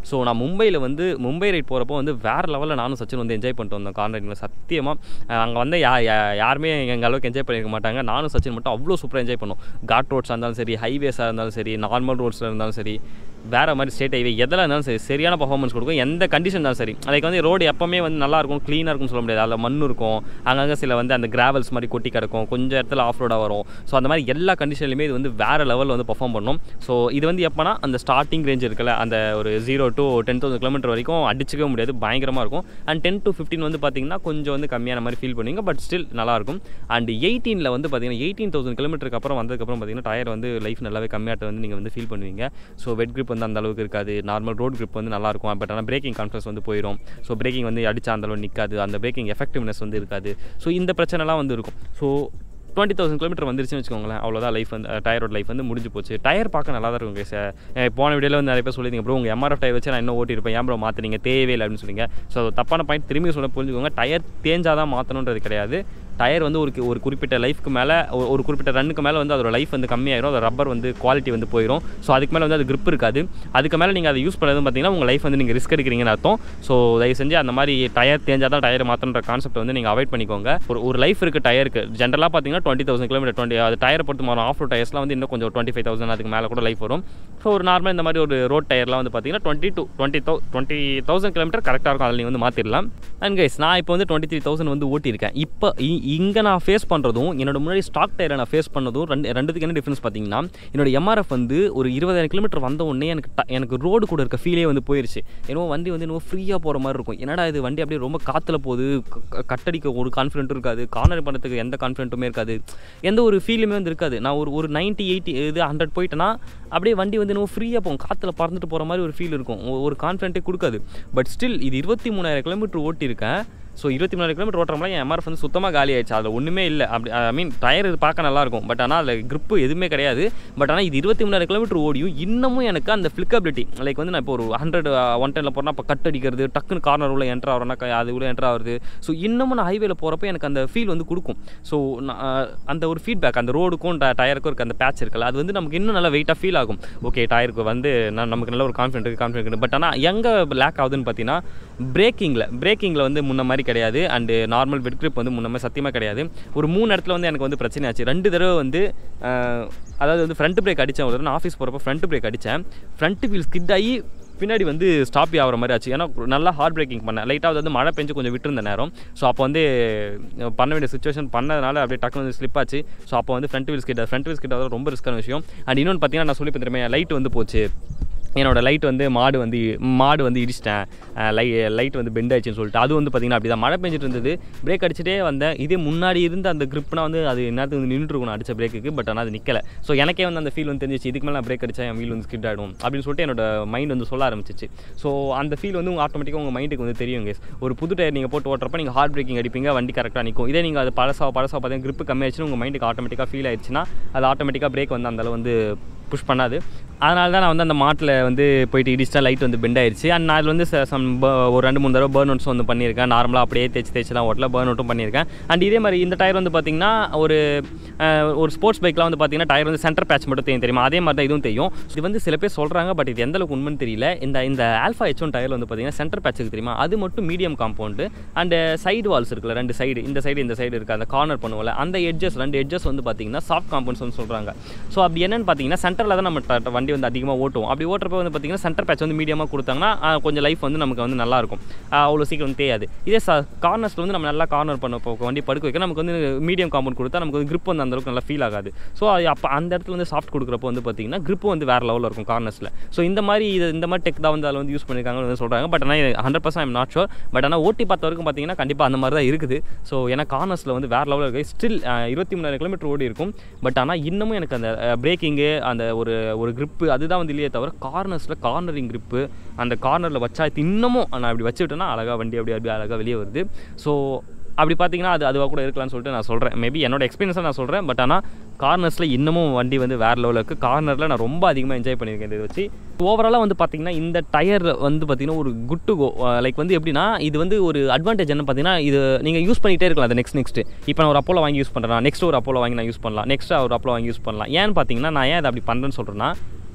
so நான் மும்பையில் வந்து மும்பை ரைட் போகிறப்போ வந்து வேறு லெவலில் நானும் சச்சின் வந்து என்ஜாய் பண்ணிட்டு வந்தோம் கார் ரைடிங்கில் சத்தியமாக அங்கே வந்து யா யா- யாருமே எங்கள் அளவுக்கு என்ஜாய் பண்ணியிருக்க மாட்டாங்க நானும் சச்சின் மட்டும் அவ்வளோ சூப்பராக என்ஜாய் பண்ணோம் காட் ரோட்ஸாக இருந்தாலும் சரி ஹைவேஸாக இருந்தாலும் சரி நார்மல் ரோட்ஸில் இருந்தாலும் சரி வேறு மாதிரி ஸ்டேட் ஹைவே எதில் இருந்தாலும் சரி சரியான பர்ஃபார்மன்ஸ் கொடுக்கும் எந்த கண்டிஷன் இருந்தாலும் சரி அதுக்கு வந்து ரோடு எப்போவுமே வந்து நல்லா இருக்கும் க்ளீனாக இருக்கும்னு சொல்ல முடியாது அதில் மண் இருக்கும் அங்கங்கே சில வந்து அந்த கிராவல்ஸ் மாதிரி கொட்டி கிடக்கும் கொஞ்சம் இடத்துல ஆஃப் ரோடாக வரும் ஸோ அந்த மாதிரி எல்லா கண்டிஷன்லையுமே இது வந்து வேறு லெவலில் வந்து பர்ஃபார்ம் பண்ணும் ஸோ இது வந்து எப்போனா அந்த ஸ்டார்டிங் ரேஞ்ச் இருக்குல்ல அந்த ஒரு zero to ten thousand kilometre வரைக்கும் அடிச்சிக்கவே முடியாது பயங்கரமாக இருக்கும் அண்ட் டென் டு ஃபிஃப்டின் வந்து பார்த்தீங்கன்னா கொஞ்சம் வந்து கம்மியான மாதிரி ஃபீல் பண்ணுவீங்க பட் ஸ்டில் நல்லாயிருக்கும் அண்ட் எயிட்டீனில் வந்து பார்த்தீங்கன்னா எயிட்டீன் தௌசண்ட் கிலோமீட்டருக்கு அப்புறம் வந்ததுக்கப்புறம் பார்த்தீங்கன்னா டயர் வந்து லைஃப் நல்லாவே கம்மியாட்ட வந்து நீங்கள் வந்து ஃபீல் பண்ணுவீங்க ஸோ வெட் grip வந்து அந்த அளவுக்கு இருக்காது நார்மல் ரோட் grip வந்து நல்லா இருக்கும் பட் ஆனால் பிரேக்கிங் கான்ஃபிடன்ஸ் வந்து போயிடும் ஸோ பிரேக்கிங் வந்து அடிச்சா அந்த அளவு நிற்காது அந்த பிரேக்கிங் எஃபெக்டிவ்னஸ் வந்து இருக்காது ஸோ இந்த பிரச்சனைலாம் வந்து இருக்கும் ஸோ டுவெண்ட்டி தௌசண்ட் கிலோமீட்டர் வந்துருச்சுன்னு வச்சுக்கோங்களேன் அவ்வளோதான் லைஃப் வந்து டயரோட லைஃப் வந்து முடிஞ்சு போச்சு டயர் பார்க்க நல்லா தான் இருக்கும் guys. அஹ் போன வீடியோவில் வந்து நிறைய பேர் சொல்லியிருந்தீங்க ப்ரோ உங்கள் எம்ஆர்எஃப் டயர் வச்சு நான் இன்னும் ஓட்டியிருப்பேன் ஏன் ப்ரோ மாற்றினீங்க தேவையே இல்லை அப்படின்னு சொன்னீங்க ஸோ தப்பான பாயிண்ட் திரும்பி சொல்ல புரிஞ்சுக்கோங்க டயர் தேஞ்சாதான் தான் மாற்றணுன்றது கிடையாது டயர் வந்து ஒரு கி- ஒரு குறிப்பிட்ட லைஃப்க்கு மேலே ஒரு குறிப்பிட்ட ரன்னுக்கு மேலே வந்து அதோட லைஃப் வந்து கம்மியாயிரும் அதோட ரப்பர் வந்து குவாலிட்டி வந்து போயிடும் ஸோ அதுக்கு மேலே வந்து அது grip இருக்காது அதுக்கு மேலே நீங்கள் அதை யூஸ் பண்ணதும் பார்த்தீங்கன்னா உங்கள் லைஃப் வந்து நீங்கள் ரிஸ்க் எடுக்கிறீங்கன்னு அர்த்தம் ஸோ தயவு செஞ்சு அந்த மாதிரி டயர் தேஞ்சால் தான் டயர் மாற்றணுன்ற கான்செப்ட் வந்து நீங்கள் அவாய்ட் பண்ணிக்கோங்க ஒரு ஒரு லைஃப் இருக்குது டயருக்கு ஜென்ரலாக பார்த்தீங்கன்னா டுவெண்ட்டி தௌசண்ட் கிலோமீட்டர் டுவெண்ட்டி அது டயரை பொறுத்து மாறும் ஆஃப் ரோட் டயர்ஸ்லாம் வந்து இன்னும் கொஞ்சம் டுவெண்ட்டி ஃபைவ் தௌசண்ட் அதுக்கு மேலே கூட லைஃப் வரும் ஸோ ஒரு நார்மல் இந்த மாதிரி ஒரு ரோட் டயர்லாம் வந்து பார்த்தீங்கன்னா twenty two twenty thou twenty thousand kilometre கரெக்டாக இருக்கும் அதில் நீங்கள் வந்து மாற்றிடலாம் அண்ட் கைஸ் நான் இப்போ வந்து டுவெண்ட்டி த்ரீ தௌசண்ட் வந்து ஓட்டியிருக்கேன் இப்போ இங்கே நான் ஃபேஸ் பண்ணுறதும் என்னோட முன்னாடி ஸ்டாக் டயரை நான் ஃபேஸ் பண்ணதும் ரெண்டு ரெண்டுத்துக்கு என்ன டிஃப்ரென்ஸ் பார்த்தீங்கன்னா என்னோட எம்ஆர்எஃப் வந்து ஒரு இருபதாயிரம் கிலோமீட்டர் வந்த உடனே எனக்கு ட- எனக்கு ரோடு கூட இருக்க ஃபீலே வந்து போயிருச்சு என்னவோ வண்டி வந்து என்னவோ ஃப்ரீயாக போகிற மாதிரி இருக்கும் என்னடா இது வண்டி அப்படியே ரொம்ப காற்றுல போகுது க- க- கட்டடிக்க ஒரு கான்ஃபிடென்ட்டும் இருக்காது கார்னர் பண்ணுறதுக்கு எந்த கான்ஃபிடென்ட்டுமே இருக்காது எந்த ஒரு ஃபீலுமே வந்து இருக்காது நான் ஒரு ஒரு நைன்ட்டி எயிட்டி இது ஹண்ட்ரட் போயிட்டேன்னா அப்படியே வண்டி வந்து என்னவோ ஃப்ரீயாக போகும் காற்றுல பறந்துட்டு போகிற மாதிரி ஒரு ஃபீல் இருக்கும் ஒ- ஒரு கான்ஃபிடென்ட்டே கொடுக்காது பட் ஸ்டில் இது இருபத்தி மூணாயிரம் கிலோமீட்டர் ஓட்டியிருக்கேன் ஸோ இருபத்தி மூணாயிரம் கிலோமீட்டர் ஓட்டுறப்ப என் எம்ஆர்எஃப் வந்து சுத்தமாக காலி ஆயிடுச்சு அதில் ஒன்றுமே இல்லை அப்படி ஐ மீன் டயர் இது பார்க்க நல்லா இருக்கும் பட் ஆனால் அதில் grip எதுவுமே கிடையாது பட் ஆனால் இது இருபத்தி மூணாயிரம் கிலோமீட்டர் ஓடியும் இன்னமும் எனக்கு அந்த ஃப்ளிக்கபிலிட்டி லைக் வந்து நான் இப்போ ஒரு ஹண்ட்ரட் ஒன் டெனில் போகிறேன்னா இப்போ கட் அடிக்கிறது டக்குன்னு கார்னர் உள்ள என்ட்ரு ஆகிறோன்னா அது உள்ள என்ட்ரு ஆகுது ஸோ இன்னமும் நான் ஹைவேல போகிறப்ப எனக்கு அந்த ஃபீல் வந்து கொடுக்கும் ஸோ அந்த ஒரு ஃபீட்பேக் அந்த ரோடுக்கும் டயருக்கும் இருக்க அந்த பேட்ச் இருக்குல்ல அது வந்து நமக்கு இன்னும் நல்லா வெயிட்டாக ஃபீல் ஆகும் ஓகே டயருக்கு வந்து நான் நமக்கு நல்ல ஒரு கான்ஃபிடென்ட் இருக்குது கான்ஃபிடென்ட் இருக்குது பட் ஆனால் எங்கே லேக் ஆகுதுன்னு பார்த்தீங்கன்னா பிரேக்கிங்கில் பிரேக்கிங்கில் வந்து முன்ன மாதிரி கிடையாது அண்டு நார்மல் வெட் grip வந்து முன்ன மாதிரி சத்தியமாக கிடையாது ஒரு மூணு இடத்துல வந்து எனக்கு வந்து பிரச்சனை ஆச்சு ரெண்டு தடவை வந்து அஹ், அதாவது வந்து ஃப்ரண்ட் பிரேக் அடித்தேன் ஒரு தடவை நான் ஆஃபீஸ் போகிறப்ப ஃப்ரண்ட் பிரேக் அடித்தேன் ஃப்ரண்ட் வீல் ஸ்கிட் ஆகி பின்னாடி வந்து ஸ்டாப் ஆகிற மாதிரி ஆச்சு ஏன்னா நல்லா ஹார்ட் பிரேக்கிங் பண்ணேன் லைட்டாக வந்து மழை பெஞ்சு கொஞ்சம் விட்டுருந்த நேரம் ஸோ அப்போ வந்து அஹ், பண்ண வேண்டிய சுச்சுவேஷன் பண்ணதுனால அப்படியே டக்குனு வந்து ஸ்லிப் ஆச்சு ஸோ அப்போ வந்து front wheel skid front wheel skid ரொம்ப ரிஸ்க்கான விஷயம் அண்ட் இன்னொன்று பார்த்தீங்கன்னா நான் சொல்லி தெரியுமே லைட் வந்து போச்சு என்னோட லைட் வந்து மாடு வந்து மாடு வந்து இடிச்சிட்டேன் லை லைட் வந்து பெண்ட் ஆயிடுச்சுன்னு சொல்லிட்டு அது வந்து பார்த்திங்கன்னா அப்படி தான் மழை பெஞ்சிட்டு இருந்தது பிரேக் அடிச்சுட்டே வந்தேன் இதே முன்னாடி இருந்த அந்த gripனா வந்து அது நேரத்துக்கு வந்து நின்றுட்டு இருக்கும் நான் அடிச்ச பிரேக்குக்கு பட் ஆனால் அது நிற்கல ஸோ எனக்கே வந்து அந்த ஃபீல் வந்து தெரிஞ்சிச்சு இதுக்கு மேலே நான் பிரேக் அடிச்சா என் வீல் வந்து ஸ்கிட் ஆகிடும் அப்படின்னு சொல்லிட்டு என்னோட மைண்ட் வந்து சொல்ல ஆரம்பிச்சிச்சு ஸோ அந்த ஃபீல் வந்து உங்கள் ஆட்டோமேட்டிக்காக உங்கள் மைண்டுக்கு வந்து தெரியும் guys. ஒரு புது டயர் நீங்கள் போட்டு ஓட்டுறப்ப நீங்கள் ஹார்ட் பிரேக்கிங் அடிப்பீங்க வண்டி கரெக்டாக நிற்கும் இதே நீங்கள் அது பழசா பழசா பார்த்தீங்கன்னா grip கம்மியாச்சுன்னு உங்கள் மைண்டுக்கு ஆட்டோமேட்டிக்காக ஃபீல் ஆயிடுச்சுன்னா அது ஆட்டோமேட்டிக்காக பிரேக் வந்து அந்த அளவு வந்து புஷ் பண்ணாது அதனால தான் நான் வந்து அந்த மாட்டில் வந்து போயிட்டு இடிச்சிட்டா லைட் வந்து பெண்ட் ஆயிடுச்சு அண்ட் நான் அதில் வந்து சம் ஒரு ரெண்டு மூணு தடவை பேர்ன் அவுட்ஸ் வந்து பண்ணியிருக்கேன் நார்மலாக அப்படியே தேய்ச்சி தேய்ச்சிலாம் ஓட்டல பேர்ன் அவுட்டும் பண்ணியிருக்கேன் அண்ட் இதே மாதிரி இந்த டயர் வந்து பார்த்திங்கன்னா ஒரு அஹ், ஒரு ஸ்போர்ட்ஸ் பைக்லாம் வந்து பார்த்திங்கன்னா டயர் வந்து சென்டர் பேட்ச் மட்டும் தெரியும் தெரியுமா அதே மாதிரி தான் இதுவும் தெரியும் இது வந்து சில பேர் சொல்கிறாங்க பட் இது எந்த அளவுக்கு உண்மைன்னு தெரியல இந்த இந்த ஆல்ஃபா ஹெச் ஒன் டயர் வந்து பார்த்திங்கன்னா சென்டர் பேட்சுக்கு தெரியுமா அது மட்டும் medium compound and side walls இருக்குல்ல ரெண்டு சைடு இந்த சைடு இந்த சைடு இருக்குது அந்த கார்னர் பண்ணுவோம்ல அந்த எட்ஜஸ் ரெண்டு எட்ஜஸ் வந்து பார்த்திங்கன்னா சாஃப்ட் காம்பவுண்ட்ஸ் வந்து சொல்கிறாங்க ஸோ அப்படி என்னன்னு பார்த்தீங்கன்னா சென்டரில் தான் நம்ம ட- ட- வண்டி வந்து அதிகமாக ஓட்டுவோம் அப்படி ஓட்டுறப்ப வந்து பார்த்தீங்கன்னா சென்டர் பேட்ச் வந்து மீடியமாக கொடுத்தாங்கன்னா ஆ, கொஞ்சம் லைஃப் வந்து நமக்கு வந்து நல்லா இருக்கும் ஆ, அவ்வளோ சீக்கிரம் வந்து தேயாது இதே ச கார்னர்ஸில் வந்து நம்ம நல்லா கார்னர் பண்ண இப்போ வண்டி படுக்க வைக்க நமக்கு வந்து மீடியம் காம்பவுண்ட் கொடுத்தா நமக்கு வந்து grip வந்து அந்த அளவுக்கு நல்லா ஃபீல் ஆகாது ஸோ அப்போ அந்த இடத்துல வந்து சாஃப்ட் கொடுக்குறப்போ வந்து பார்த்தீங்கன்னா grip வந்து வேறு லெவலில் இருக்கும் கார்னர்ஸில் ஸோ இந்த மாதிரி இது இந்த மாதிரி டெக் தான் வந்து அதில் வந்து யூஸ் பண்ணியிருக்காங்கன்னு வந்து சொல்கிறாங்க பட் ஆனால் hundred percent I'm not sure but ஆனால் ஓட்டி பார்த்த வரைக்கும் பார்த்தீங்கன்னா கண்டிப்பாக அந்த மாதிரி தான் இருக்குது ஸோ ஏன்னா கார்னர்ஸில் வந்து வேறு லெவலில் இருக்குது ஸ்டில் இருபத்தி மூணாயிரம் கிலோமீட்டர் ஓடி இருக்கும் பட் ஆனால் இன்னமும் எனக்கு அந்த பிரேக்கிங்கு அந்த ஒரு ஒரு grip அதுதான் வந்து இல்லையே தவிர கார்னர்ஸில் கார்னரிங் grip அந்த கார்னரில் வச்சா இது இன்னமும் நான் அப்படி வச்சு விட்டேன்னா அழகாக வண்டி அப்படி அப்படி அழகாக வெளியே வருது ஸோ அப்படி பார்த்தீங்கன்னா அது அதுவாக கூட இருக்கலாம்னு சொல்லிட்டு நான் சொல்கிறேன் மேபி என்னோட எக்ஸ்பீரியன்ஸாக நான் சொல்கிறேன் பட் ஆனால் கார்னர்ஸில் இன்னமும் வண்டி வந்து வேறு லெவலில் இருக்குது கார்னரில் நான் ரொம்ப அதிகமாக என்ஜாய் பண்ணியிருக்கேன் இதை வச்சு ஓவராலாக வந்து பார்த்தீங்கன்னா இந்த டயர் வந்து பார்த்தீங்கன்னா ஒரு குட் டு கோ லைக் வந்து எப்படின்னா இது வந்து ஒரு அட்வான்டேஜ் என்ன பார்த்தீங்கன்னா இது நீங்கள் யூஸ் பண்ணிகிட்டே இருக்கலாம் அது நெக்ஸ்ட் நெக்ஸ்ட் இப்போ நான் ஒரு அப்போலோ வாங்கி யூஸ் பண்ணுறேன் நெக்ஸ்ட் ஒரு அப்போலோ வாங்கி நான் யூஸ் பண்ணலாம் நெக்ஸ்ட் ஒரு அப்போலோ வாங்கி யூஸ் பண்ணலாம் ஏன்னு பார்த்தீங்கன்னா நான் ஏன் அதை அப்படி பண்ணுறேன்னு சொல்கிறேன்னா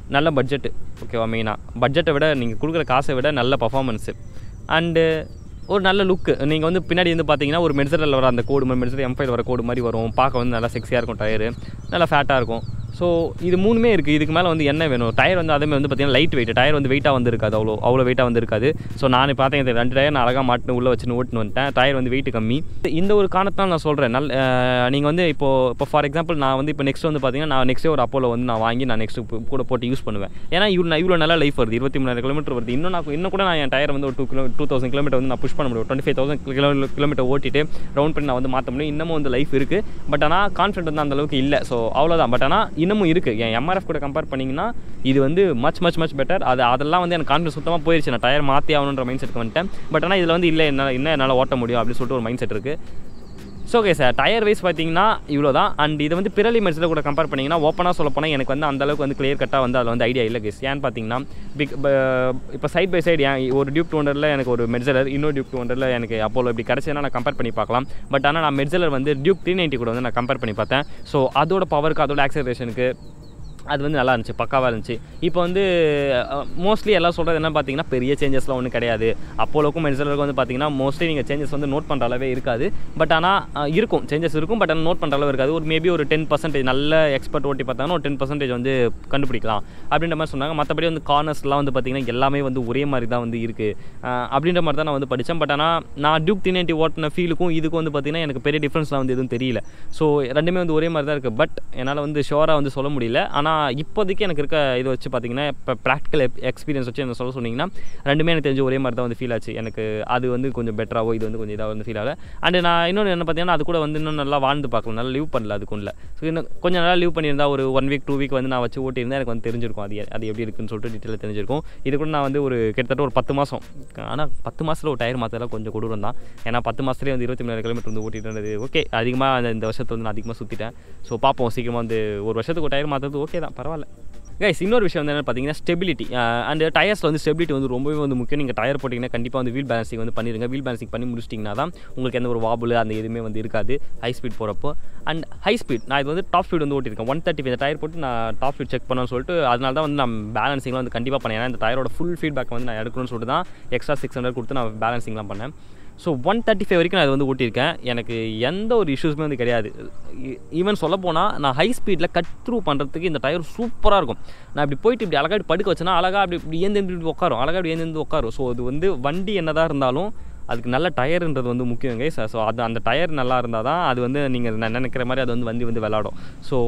நல்ல பட்ஜெட்டு ஓகேவா மெயினாக பட்ஜெட்டை விட நீங்கள் கொடுக்குற காசை விட நல்ல பர்ஃபார்மன்ஸு அண்டு ஒரு நல்ல லுக்கு நீங்கள் வந்து பின்னாடி வந்து பார்த்தீங்கன்னா ஒரு மெர்சரில் வர அந்த கோடு மாதிரி மெர்சர் எம்ஃபைல் வர கோடு மாதிரி வரும் பார்க்க வந்து நல்லா செக்ஸியாக இருக்கும் டயரு நல்லா ஃபேட்டாக இருக்கும் ஸோ இது மூணுமே இருக்குது இதுக்கு மேலே வந்து என்ன வேணும் டயர் வந்து அதேமாதிரி வந்து பார்த்தீங்கன்னா லைட் வெயிட் டயர் வந்து வெயிட்டாக வந்து இருக்காது அவ்வளோ அவ்வளோ வெயிட்டாக வந்து இருக்காது ஸோ நான் பார்த்தேன் இந்த ரெண்டு டயர் நான் அழகாக மாட்டினு உள்ளே வச்சுன்னு ஓட்டுன்னு வந்துட்டேன் டயர் வந்து வெயிட் கம்மி இந்த ஒரு காரணத்தால் நான் சொல்கிறேன் நல்ல நீங்கள் வந்து இப்போ இப்போ ஃபார் எக்ஸாம்பிள் நான் வந்து இப்போ நெக்ஸ்ட் வந்து பார்த்தீங்கன்னா நான் நெக்ஸ்ட்டே ஒரு அப்போலோ வந்து நான் வாங்கி நான் நெக்ஸ்ட் கூட போட்டு யூஸ் பண்ணுவேன் ஏன்னா இவ்வளோ இவ்வளோ நல்லா லைஃப் வருது இருபத்தி மூணாயிரம் கிலோமீட்டர் வருது இன்னும் நான் இன்னும் கூட நான் என் டயர் வந்து ஒரு two kilo two thousand kilometre வந்து நான் புஷ் பண்ண முடியும் twenty five thousand kilo kilometre ஓட்டிட்டு ரவுண்ட் பண்ணி நான் வந்து மாற்ற முடியும் இன்னமும் வந்து லைஃப் இருக்குது பட் ஆனால் கான்ஃபிடென்ட் வந்து அந்த அளவுக்கு இல்லை ஸோ அவ்வளோதான் பட் ஆனால் இன்னமும் இருக்குது என் எம்ஆர்எஃப் கூட கம்பேர் பண்ணிங்கன்னா இது வந்து மச் மச் மச் பெட்டர் அது அதெல்லாம் வந்து எனக்கு கான்ஃபிடன்ஸ் சுத்தமாக போயிடுச்சு நான் டயர் மாற்றி ஆகணுன்ற மைண்ட் செட்டுக்கு வந்துட்டேன் பட் ஆனால் இதில் வந்து இல்லை என்ன என்ன என்னால் ஓட்ட முடியும் அப்படின்னு சொல்லிட்டு ஒரு மைண்ட் செட் இருக்குது so okay sir tyre wise பார்த்தீங்கன்னா இவ்வளோ தான் அண்ட் இதை வந்து பிறலி மெர்ஸில் கூட கம்பேர் பண்ணிங்கன்னா ஓப்பனாக சொல்ல போனால் எனக்கு வந்து அந்த அளவுக்கு வந்து கிளியர் கட்டாக வந்து அதில் வந்து ஐடியா இல்லை கேஸ் ஏன்னு பார்த்தீங்கன்னா பிக் இப்போ சைட் பை சைடு ஏன் ஒரு டியூப் டூ ஹண்ட்ரடில் எனக்கு ஒரு மெர்சலர் இன்னொரு டியூப் டூ ஹண்ட்ரடில் எனக்கு அப்போலோ இப்படி கிடச்சதுன்னா நான் கம்பேர் பண்ணி பார்க்கலாம் பட் ஆனால் நான் மெர்சலர் வந்து டியூப் த்ரீ நைன்ட்டி கூட வந்து நான் கம்பேர் பண்ணி பார்த்தேன் ஸோ அதோட பவருக்கு அதோட ஆக்சலரேஷனுக்கு அது வந்து நல்லா இருந்துச்சு பக்காவாக இருந்துச்சு இப்போ வந்து மோஸ்ட்லி எல்லாம் சொல்கிறது என்ன பார்த்தீங்கன்னா பெரிய சேஞ்சஸ்லாம் ஒன்றும் கிடையாது அப்போலோக்கும் மென்சலருக்கும் வந்து பார்த்தீங்கன்னா மோஸ்ட்லி நீங்கள் சேஞ்சஸ் வந்து நோட் பண்ணுற அளவே இருக்காது பட் ஆனால் இருக்கும் சேஞ்சஸ் இருக்கும் பட் ஆனால் நோட் பண்ணுற அளவு இருக்காது ஒரு மேபி ஒரு டென் பர்சன்டேஜ் நல்ல எக்ஸ்பர்ட் ஓட்டி பார்த்தாங்கன்னா ஒரு டென் பர்சன்டேஜ் வந்து கண்டுபிடிக்கலாம் அப்படின்ற மாதிரி சொன்னாங்க மற்றபடி வந்து கார்னர்ஸ்லாம் வந்து பார்த்தீங்கன்னா எல்லாமே வந்து ஒரே மாதிரி தான் வந்து இருக்குது அப்படின்ற மாதிரி தான் நான் வந்து படித்தேன் பட் ஆனால் நான் டியூக் த்ரீ நைன்ட்டி ஓட்டின ஃபீலுக்கும் இதுக்கும் வந்து பார்த்தீங்கன்னா எனக்கு பெரிய டிஃப்ரென்ஸ்லாம் வந்து எதுவும் தெரியல ஸோ ரெண்டுமே வந்து ஒரே மாதிரி தான் இருக்குது பட் என்னால் வந்து ஷோராக வந்து சொல்ல முடியல ஆனால் இப்போதைக்கு எனக்கு இருக்க இது வச்சு பார்த்தீங்கன்னா இப்போ ப்ராக்டிக்கல் எக்ஸ்பீரியன்ஸ் வச்சு என்ன சொல்ல சொன்னீங்கன்னா ரெண்டுமே எனக்கு தெரிஞ்ச ஒரே மாதிரி தான் வந்து ஃபீல் ஆச்சு எனக்கு அது வந்து கொஞ்சம் பெட்டராகவோ இது வந்து கொஞ்சம் இதாக வந்து ஃபீல் ஆகல அண்ட் நான் இன்னொன்று என்ன பார்த்தீங்கன்னா அது கூட வந்து இன்னும் நல்லா வாழ்ந்து பார்க்கலாம் நல்லா லீவ் பண்ணல அதுக்கும் இல்லை ஸோ இன்னும் கொஞ்சம் நல்லா லீவ் பண்ணியிருந்தா ஒரு ஒன் வீக் டூ வீக் வந்து நான் வச்சு ஓட்டியிருந்தா எனக்கு வந்து தெரிஞ்சிருக்கும் அது அது எப்படி இருக்குன்னு சொல்லிட்டு டீட்டெயிலாக தெரிஞ்சிருக்கும் இது கூட நான் வந்து ஒரு கிட்டத்தட்ட ஒரு பத்து மாதம் ஆனால் பத்து மாதத்தில் ஒரு டயர் மாற்றலாம் கொஞ்சம் கொடூரம் தான் ஏன்னா பத்து மாதத்துலேயே வந்து இருபத்தி மூணு கிலோமீட்டர் வந்து ஓட்டிட்டு இருந்தது ஓகே அதிகமாக இந்த வருஷத்தை வந்து நான் அதிகமாக சுற்றிட்டேன் ஸோ பார்ப்போம் சீக்கிரமாக வந்து ஒரு வருஷத்துக்கு ஒரு டயர் மாற்றுறது ஓகே தான் பரவாயில்ல கைஸ் இன்னொரு விஷயம் வந்து என்ன பார்த்தீங்கன்னா ஸ்டெபிலிட்டி அண்ட் டயர்ஸில் வந்து ஸ்டெபிலிட்டி வந்து ரொம்பவே வந்து முக்கியம் நீங்கள் டயர் போட்டிங்கன்னா கண்டிப்பாக வந்து வீல் பேலன்சிங் வந்து பண்ணிடுங்க வீல் பேலன்சிங் பண்ணி முடிச்சிட்டிங்கன்னா தான் உங்களுக்கு எந்த ஒரு வாபுல் அந்த எதுவுமே வந்து இருக்காது ஹை ஸ்பீட் போகிறப்போ அண்ட் ஹை ஸ்பீட் நான் இது வந்து டாப் ஸ்பீட் வந்து ஓட்டிருக்கேன் ஒன் தேர்ட்டி இந்த டயர் போட்டு நான் டாப் ஸ்பீட் செக் பண்ணணும்னு சொல்லிட்டு அதனால தான் வந்து நான் பேலன்சிங்லாம் வந்து கண்டிப்பாக பண்ணேன் ஏன்னா இந்த டயரோட ஃபுல் ஃபீட்பேக் வந்து நான் எடுக்கணும்னு சொல்லிட்டு தான் எக்ஸ்ட்ரா சிக்ஸ் ஹண்ட்ரட் கொடுத்து நான் பேலன்சிங்லாம் பண்ணேன் ஸோ ஒன் தேர்ட்டி ஃபைவ் வரைக்கும் நான் அது வந்து ஓட்டியிருக்கேன் எனக்கு எந்த ஒரு இஷ்யூஸுமே வந்து கிடையாது ஈவன் சொல்ல போனால் நான் ஹை ஸ்பீடில் கட் த்ரூ பண்ணுறதுக்கு இந்த டயர் சூப்பராக இருக்கும் நான் இப்படி போயிட்டு இப்படி அழகாக இப்படி படுக்க வச்சேன்னா அழகாக அப்படி இப்படி ஏந்து இப்படி உட்காரும் அழகாக இப்படி ஏந்து உட்காரும் ஸோ அது வந்து வண்டி என்னதான் இருந்தாலும் அதுக்கு நல்ல டயருன்றது வந்து முக்கியங்க ஸோ அது அந்த டயர் நல்லா இருந்தால் தான் அது வந்து நீங்கள் நினைக்கிற மாதிரி அது வந்து வண்டி வந்து விளாடும் ஸோ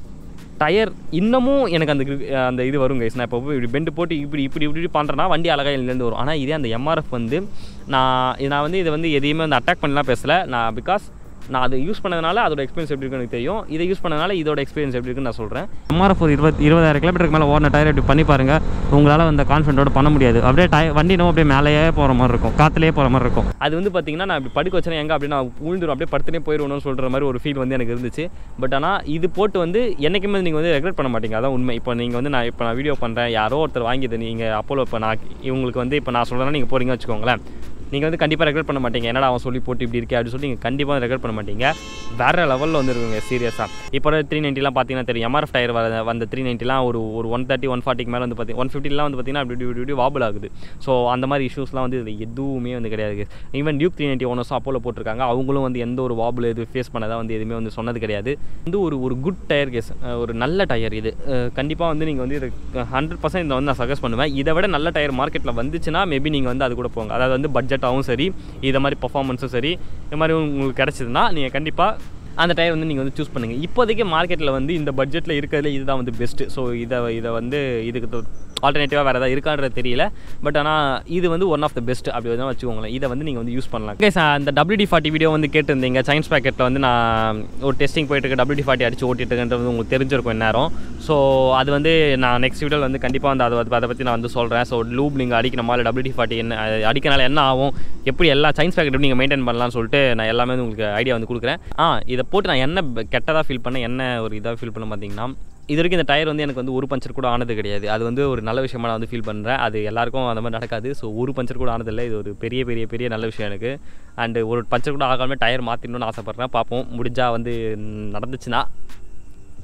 டயர் இன்னமும் எனக்கு அந்த grip- அந்த இது வரும் கைஸ் நான் இப்போ போய் இப்படி பெண்டு போட்டு இப்படி இப்படி இப்படி இப்படி பண்ணுறேன்னா வண்டி அழகாக இதுலேருந்து வரும் ஆனால் இதே அந்த எம்ஆர்எஃப் வந்து நான் இது நான் வந்து இதை வந்து எதையுமே வந்து அட்டாக் பண்ணலாம் பேசலை நான் பிகாஸ் நான் அதை யூஸ் பண்ணதுனால அதோட எக்ஸ்பீரியன்ஸ் எப்படி இருக்குன்னு எனக்கு தெரியும் இதை யூஸ் பண்ணதுனால இதோட எக்ஸ்பீரியன்ஸ் எப்படி இருக்குன்னு நான் சொல்கிறேன் எம்ஆர்எஃப் ஒரு இருபது இருபதாயிரம் கிலோமீட்டருக்கு மேலே ஓடின டயர் இப்படி பண்ணி பாருங்கள் உங்களால் அந்த கான்ஃபிடென்ட்டோட பண்ண முடியாது அப்படியே டயர் வண்டி நம்ம அப்படியே மேலேயே போகிற மாதிரி இருக்கும் காற்றுலேயே போகிற மாதிரி இருக்கும் அது வந்து பார்த்தீங்கன்னா நான் இப்படி படுக்க வச்சேன்னா எங்கே அப்படியே நான் உழுந்துரும் அப்படியே படுத்துனே போயிடுவோம்னு சொல்கிற மாதிரி ஒரு ஃபீல் வந்து எனக்கு இருந்துச்சு பட் ஆனால் இது போட்டு வந்து என்றைக்குமே நீங்கள் வந்து ரெக்ரெட் பண்ண மாட்டீங்க அதான் உண்மை இப்போ நீங்கள் வந்து நான் இப்போ நான் வீடியோ பண்ணுறேன் யாரோ ஒருத்தர் வாங்கியது நீங்கள் அப்போலோ இப்போ நான் இவங்களுக்கு வந்து இப்போ நான் சொல்கிறேன்னா நீங்கள் போகிறீங்க வச்சுக்கோங்களேன் நீங்கள் வந்து கண்டிப்பாக ரெக்ரெட் பண்ண மாட்டீங்க என்னடா அவன் சொல்லி போட்டு இப்படி இருக்கே அப்படின்னு சொல்லி நீங்கள் கண்டிப்பாக ரெக்ரெட் பண்ண மாட்டீங்க வேறு லெவலில் வந்துருக்குங்க சீரியஸாக இப்போ த்ரீ நைன்ட்டிலாம் பார்த்தீங்கன்னா தெரியும் எம்ஆர்எஃப் டயர் வர வந்த த்ரீ நைன்ட்டிலாம் ஒரு ஒரு ஒன் தேர்ட்டி ஒன் ஃபார்ட்டிக்கு மேலே வந்து பார்த்தி ஒன் ஃபிஃப்டிலாம் வந்து பார்த்தீங்கன்னா அப்படி இப்படி இப்படி வாபிள் ஆகுது ஸோ அந்த மாதிரி இஷ்யூஸ்லாம் வந்து இது எதுவுமே வந்து கிடையாது ஈவன் டியூக் த்ரீ நைன்ட்டி ஓனர்ஸும் அப்போலோ போட்டிருக்காங்க அவங்களும் வந்து எந்த ஒரு வாபிள் இது ஃபேஸ் பண்ணதாக வந்து எதுவுமே வந்து சொன்னது கிடையாது வந்து ஒரு ஒரு குட் டயர் கேஸ் ஒரு நல்ல டயர் இது கண்டிப்பாக வந்து நீங்கள் வந்து இது ஹண்ட்ரட் பர்சன்ட் இதை வந்து நான் சஜஸ்ட் பண்ணுவேன் இதை விட நல்ல டயர் மார்க்கெட்டில் வந்துச்சுன்னா மேபி நீங்கள் வந்து அது கூட போங்க அதாவது வந்து பட்ஜெட்டாகவும் சரி இதை மாதிரி பர்ஃபார்மன்ஸும் சரி இது மாதிரி உங்களுக்கு கிடச்சிதுன்னா நீங்கள் கண்டிப்பாக அந்த டயர் வந்து நீங்கள் வந்து சூஸ் பண்ணுங்கள் இப்போதைக்கு மார்க்கெட்டில் வந்து இந்த பட்ஜெட்டில் இருக்கிறதுல இதுதான் வந்து பெஸ்ட்டு ஸோ இதை இதை வந்து இதுக்கு ஆல்டர்னேட்டிவாக வேறு ஏதாவது இருக்கான்றது தெரியல பட் ஆனால் இது வந்து ஒன் ஆஃப் த பெஸ்ட் அப்படி வந்து வச்சுக்கோங்களேன் இதை வந்து நீங்கள் வந்து யூஸ் பண்ணலாம் ஓகே சார் அந்த WD ஃபார்ட்டி வீடியோ வந்து கேட்டிருந்தீங்க சயின்ஸ் பேக்கெட்டில் வந்து நான் ஒரு டெஸ்டிங் போயிட்டு இருக்கு WD ஃபார்ட்டி அடிச்சு ஓட்டிட்டு இருக்கேன்றது உங்களுக்கு தெரிஞ்சிருக்கும் நேரம் ஸோ அது வந்து நான் நெக்ஸ்ட் வீடியோவில் வந்து கண்டிப்பாக வந்து அதை அதை பற்றி நான் வந்து சொல்கிறேன் ஸோ லூப் நீங்கள் அடிக்கணுமா இல்லை WD ஃபார்ட்டி என்ன அது அடிக்கனால என்ன ஆகும் எப்படி எல்லா சயின்ஸ் பேக்கெட் எப்படி நீங்கள் மெயின்டைன் பண்ணலாம்னு சொல்லிட்டு நான் எல்லாமே வந்து உங்களுக்கு ஐடியா வந்து கொடுக்குறேன் ஆ இதை போட்டு நான் என்ன கெட்டதாக ஃபீல் பண்ணேன் என்ன ஒரு இதாக ஃபீல் பண்ண பார்த்தீங்கன்னா இது வரைக்கும் இந்த டயர் வந்து எனக்கு வந்து ஒரு பஞ்சர் கூட ஆனது கிடையாது அது வந்து ஒரு நல்ல விஷயமா நான் வந்து ஃபீல் பண்ணுறேன் அது எல்லாருக்கும் அந்த மாதிரி நடக்காது ஸோ ஒரு பஞ்சர் கூட ஆனதில்லை இது ஒரு பெரிய பெரிய பெரிய நல்ல விஷயம் எனக்கு அண்டு ஒரு பஞ்சர் கூட ஆகாமல் டயர் மாற்றிடணும்னு ஆசைப்பட்றேன் பார்ப்போம் முடிஞ்சால் வந்து நடந்துச்சுன்னா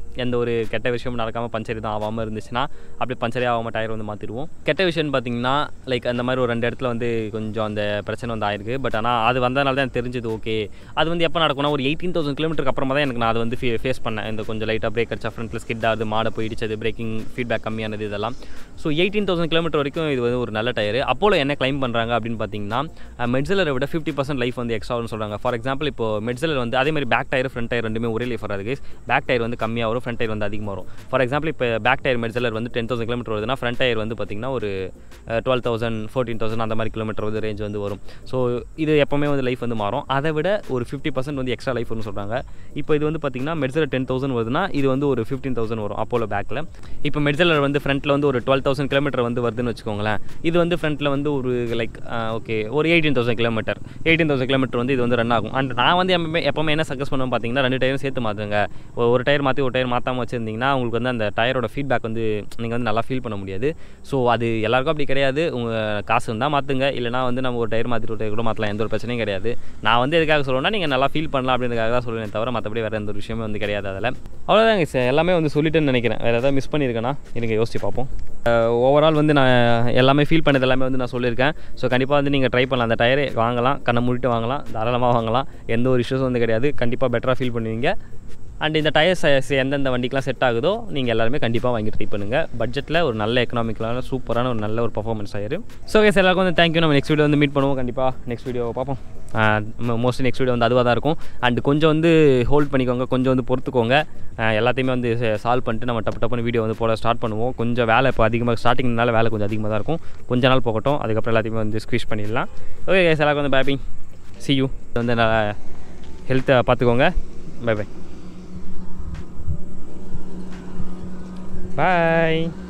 எந்த ஒரு கெட்ட விஷயமும் நடக்காமல் பஞ்சர் எதுவும் ஆகாமல் இருந்துச்சுன்னா அப்படி பஞ்சரே ஆகாமல் டயர் வந்து மாற்றிடுவோம் கெட்ட விஷயம்னு பார்த்தீங்கன்னா லைக் அந்த மாதிரி ஒரு ரெண்டு இடத்துல வந்து கொஞ்சம் அந்த பிரச்சனை வந்து ஆயிருக்கு பட் ஆனால் அது வந்ததுனால தான் எனக்கு தெரிஞ்சது ஓகே அது வந்து எப்போ நடக்கும்னா ஒரு எயிட்டீன் தௌசண்ட் கிலோமீட்டருக்கு அப்புறமா தான் எனக்கு நான் அதை வந்து ஃபேஸ் பண்ணேன் இந்த கொஞ்சம் லைட்டாக பிரேக் அடிச்சா ஃப்ரண்ட்டில் ஸ்கிட் ஆகுது மாடை போய் இடிச்சது பிரேக்கிங் ஃபீட்பேக் கம்மியானது இதெல்லாம் ஸோ எயிட்டீன் தௌசண்ட் கிலோமீட்டர் வரைக்கும் இது வந்து ஒரு நல்ல டயர் அப்போலோ என்ன கிளைம் பண்ணுறாங்க அப்படின்னு பார்த்தீங்கன்னா மெட்ஸலரை விட ஃபிஃப்டி பர்சன்ட் லைஃப் வந்து எக்ஸ்ட்ரான்னு சொல்கிறாங்க ஃபார் எக்ஸாம்பிள் இப்போ மெட்ஸலர் வந்து அதே மாதிரி பேக் டயர் ஃப்ரண்ட் டயர் ரெண்டுமே ஒரே லைஃப் வராது பேக் டயர் வந்து கம்மியாக வரும் ஃப்ரண்ட் டயர் வந்து அதிகமாக வரும் ஃபார் எக்ஸாம்பிள் இப்போ பேக் டயர் மெட்ஸலர் வந்து டென் தௌசண்ட் கிலோமீட்டர் வருதுன்னா ஃப்ரண்ட் டயர் வந்து பார்த்திங்கன்னா ஒரு டுவெல் தௌசண்ட் ஃபோர்டீன் தௌசண்ட் அந்த மாதிரி கிலோமீட்டர் வந்து ரேஞ்ச் வந்து வரும் ஸோ இது எப்போவுமே வந்து லைஃப் வந்து மாறும் அதை விட ஒரு ஃபிஃப்டி பர்சன்ட் வந்து எக்ஸ்ட்ரா லைஃப் வரும்னு சொல்கிறாங்க இப்போ இது வந்து பார்த்திங்கன்னா மெட்ஸலர் டென் தௌசண்ட் வருதுன்னா இது வந்து ஒரு ஃபிஃப்டீன் தௌசண்ட் வரும் அப்போலோ பேக்கில் இப்போ மெட்ஸலர் வந்து ஃப்ரண்ட்டில் வந்து ஒரு டுவெல் தௌசண்ட் கிலோமீட்டர் வந்து வருதுன்னு வச்சுக்கோங்களேன் இது வந்து ஃப்ரண்ட்டில் வந்து ஒரு லைக் ஓகே ஒரு eighteen thousand kilometre eighteen thousand kilometre வந்து இது வந்து ரன் ஆகும் அண்ட் நான் வந்து எப்பவுமே எப்பவுமே என்ன சஜஸ்ட் பண்ணுவேன் பார்த்தீங்கன்னா ரெண்டு டயரும் சேர்த்து மாற்றுங்க ஒரு டயர் மாற்றி ஒரு டயர் மாற்றாமல் வச்சுருந்தீங்கன்னா உங்களுக்கு வந்து அந்த டயரோட ஃபீட்பேக் வந்து நீங்கள் வந்து நல்லா ஃபீல் பண்ண முடியாது ஸோ அது எல்லாருக்கும் அப்படி கிடையாது உங்கள் காசு இருந்தால் மாற்றுங்க இல்லைனா வந்து நம்ம ஒரு டயர் மாற்றி ஒரு டயர் கூட மாற்றலாம் எந்த ஒரு பிரச்சனையும் கிடையாது நான் வந்து எதுக்காக சொல்லுவேன்னா நீங்கள் நல்லா ஃபீல் பண்ணலாம் அப்படின்றதுக்காக தான் சொல்லுவேன் தவிர மற்றபடி வேறு எந்த ஒரு விஷயமே வந்து கிடையாது அதில் அவ்வளோதாங்க சார் எல்லாமே வந்து சொல்லிட்டேன்னு நினைக்கிறேன் வேறு ஏதாவது மிஸ் பண்ணியிருக்கேன்னா எனக்கு யோசிச்சு பார்ப்போம் ஓவரால் வந்து நான் எல்லாமே ஃபீல் பண்ணது எல்லாமே வந்து நான் சொல்லியிருக்கேன் ஸோ கண்டிப்பாக வந்து நீங்கள் ட்ரை பண்ணலாம் அந்த டயரை வாங்கலாம் கண்ணை மூடிட்டு வாங்கலாம் தாராளமாக வாங்கலாம் எந்த ஒரு இஷ்யூஸும் வந்து கிடையாது கண்டிப்பாக பெட்டராக ஃபீல் பண்ணுவீங்க அண்ட் இந்த டயர்ஸ் எந்தெந்த வண்டிக்கெலாம் செட் ஆகுதோ நீங்கள் எல்லாருமே கண்டிப்பாக வாங்கி ட்ரை பண்ணுங்கள் பட்ஜெட்டில் ஒரு நல்ல எக்கனாமிக்கலான சூப்பரான ஒரு நல்ல ஒரு பர்ஃபார்மன்ஸ் ஆயிரு ஸோ கேஸ் எல்லாருக்கும் வந்து தேங்க்யூ நம்ம நெக்ஸ்ட் வீடியோ வந்து மீட் பண்ணுவோம் கண்டிப்பாக நெக்ஸ்ட் வீடியோ பார்ப்போம் மோஸ்ட்லி நெக்ஸ்ட் வீடியோ வந்து அதுவாக தான் இருக்கும் அண்ட் கொஞ்சம் வந்து ஹோல்ட் பண்ணிக்கோங்க கொஞ்சம் வந்து பொறுத்துக்கோங்க அஹ் எல்லாத்தையுமே வந்து சால்வ் பண்ணிட்டு நம்ம டப்பு டப்புன்னு வீடியோ வந்து போட ஸ்டார்ட் பண்ணுவோம் கொஞ்சம் வேலை இப்போ அதிகமாக ஸ்டார்டிங்னால வேலை கொஞ்சம் அதிகமாக தான் இருக்கும் கொஞ்ச நாள் போகட்டும் அதுக்கப்புறம் எல்லாத்தையுமே வந்து ஸ்குவீஸ் பண்ணிடலாம் ஓகே கேஸ் எல்லாருக்கும் வந்து பேபிங் சி யூ வந்து ஹெல்த்தை பார்த்துக்கோங்க பை பை பாய்